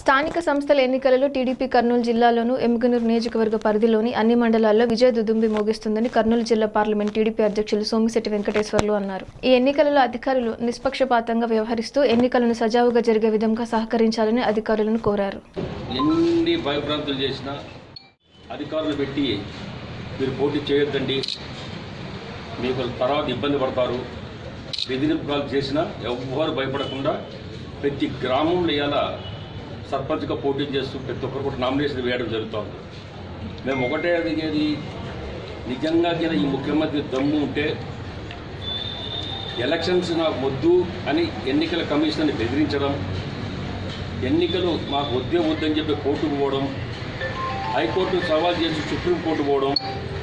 స్థానిక సంస్థల ఎన్నికలలో టీడీపీ కర్నూలు జిల్లాలోను ఎమ్మిగనూరు నియోజకవర్గ పరిధిలోని అన్ని మండలాల్లో విజయ దుదుంబి మోగిస్తుందని కర్నూలు జిల్లా పార్లమెంట్ టీడీపీ అధ్యక్షులు సోమిశెట్టి వెంకటేశ్వర్లు అన్నారు ఈ ఎన్నికలలో అధికారులు నిష్పక్షపాతంగా వ్యవహరిస్తూ ఎన్నికలను సజావుగా జరిగే విధంగా సహకరించాలని అధికారులను కోరారు ఎన్ని భయభ్రాంతులు చేసినా అధికారులు పెట్టి మీరు పోటీ చేయొద్దండి మీకు తర్వాత ఇబ్బంది పడతారు బెదిరింపులు చేసినా ఎవ్వరు భయపడకుండా ప్రతి గ్రామంలో ఇలా సర్పంచ్గా పోటీ చేస్తూ ప్రతి ఒక్కరు కూడా నామినేషన్ వేయడం జరుగుతుంది మేము ఒకటే అడిగేది నిజంగా కింద ఈ ముఖ్యమంత్రి దమ్ము ఉంటే ఎలక్షన్స్ నాకు వద్దు అని ఎన్నికల కమిషన్ని బెదిరించడం ఎన్నికలు మాకు వద్దే వద్దని చెప్పి కోర్టుకు పోవడం హైకోర్టు సవాల్ చేసి సుప్రీంకోర్టు పోవడం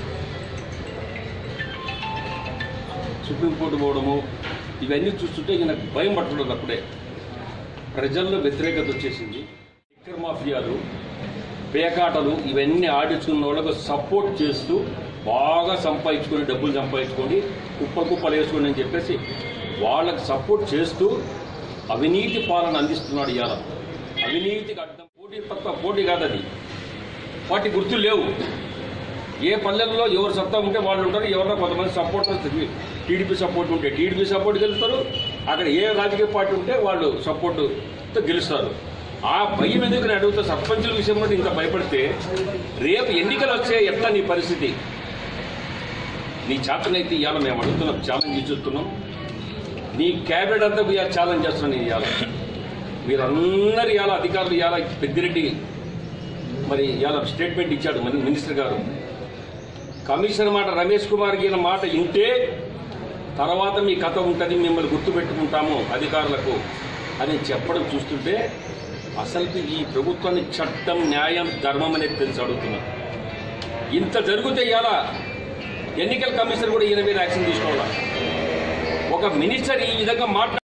సుప్రీంకోర్టు పోవడము ఇవన్నీ చూస్తుంటే ఇక నాకు భయం పట్టుకోలేదు అప్పుడే ప్రజల్లో వ్యతిరేకత వచ్చేసింది లిక్కర్ మాఫియాలు పేకాటలు ఇవన్నీ ఆడించుకున్న వాళ్ళకు సపోర్ట్ చేస్తూ బాగా సంపాదించుకొని డబ్బులు సంపాదించుకొని కుప్ప కుప్పలు వేసుకోండి అని చెప్పేసి వాళ్ళకి సపోర్ట్ చేస్తూ అవినీతి పాలన అందిస్తున్నాడు ఇవాళ అవినీతికి అడ్డం పోటీ తప్ప పోటీ కాదు అది వాటి గుర్తులు లేవు ఏ పల్లెల్లో ఎవరు సత్తా ఉంటే వాళ్ళు ఉంటారు ఎవరన్నా కొంతమంది సపోర్టర్స్ టీడీపీ సపోర్ట్ ఉంటే టీడీపీ సపోర్ట్ గెలుస్తారు అక్కడ ఏ రాజకీయ పార్టీ ఉంటే వాళ్ళు సపోర్టుతో గెలుస్తారు ఆ భయం ఎందుకు నేను అడుగుతా సర్పంచుల విషయంలో ఇంత భయపడితే రేపు ఎన్నికలు వచ్చే ఎట్లా నీ పరిస్థితి నీ చేతనైతే ఇవాళ మేము అడుగుతున్నాం ఛాలెంజ్ ఇచ్చుతున్నాం నీ క్యాబినెట్ అంతా ఇవాళ ఛాలెంజ్ చేస్తున్నాను నేను ఇవాళ మీరందరూ ఇవాళ అధికారులు ఇవాళ పెద్దిరెడ్డి మరి ఇవాళ స్టేట్మెంట్ ఇచ్చాడు మన మినిస్టర్ గారు కమిషనర్ మాట రమేష్ కుమార్ ఈయన మాట ఇంటే తర్వాత మీ కథ ఉంటుంది మిమ్మల్ని గుర్తుపెట్టుకుంటాము అధికారులకు అని చెప్పడం చూస్తుంటే అసలు ఈ ప్రభుత్వాన్ని చట్టం న్యాయం ధర్మం అనేది తెలిసి అడుగుతున్నా ఇంత జరిగితే ఇవాళ ఎన్నికల కమిషనర్ కూడా ఈయన మీద యాక్షన్ తీసుకోవాలి ఒక మినిస్టర్ ఈ విధంగా మాట్లా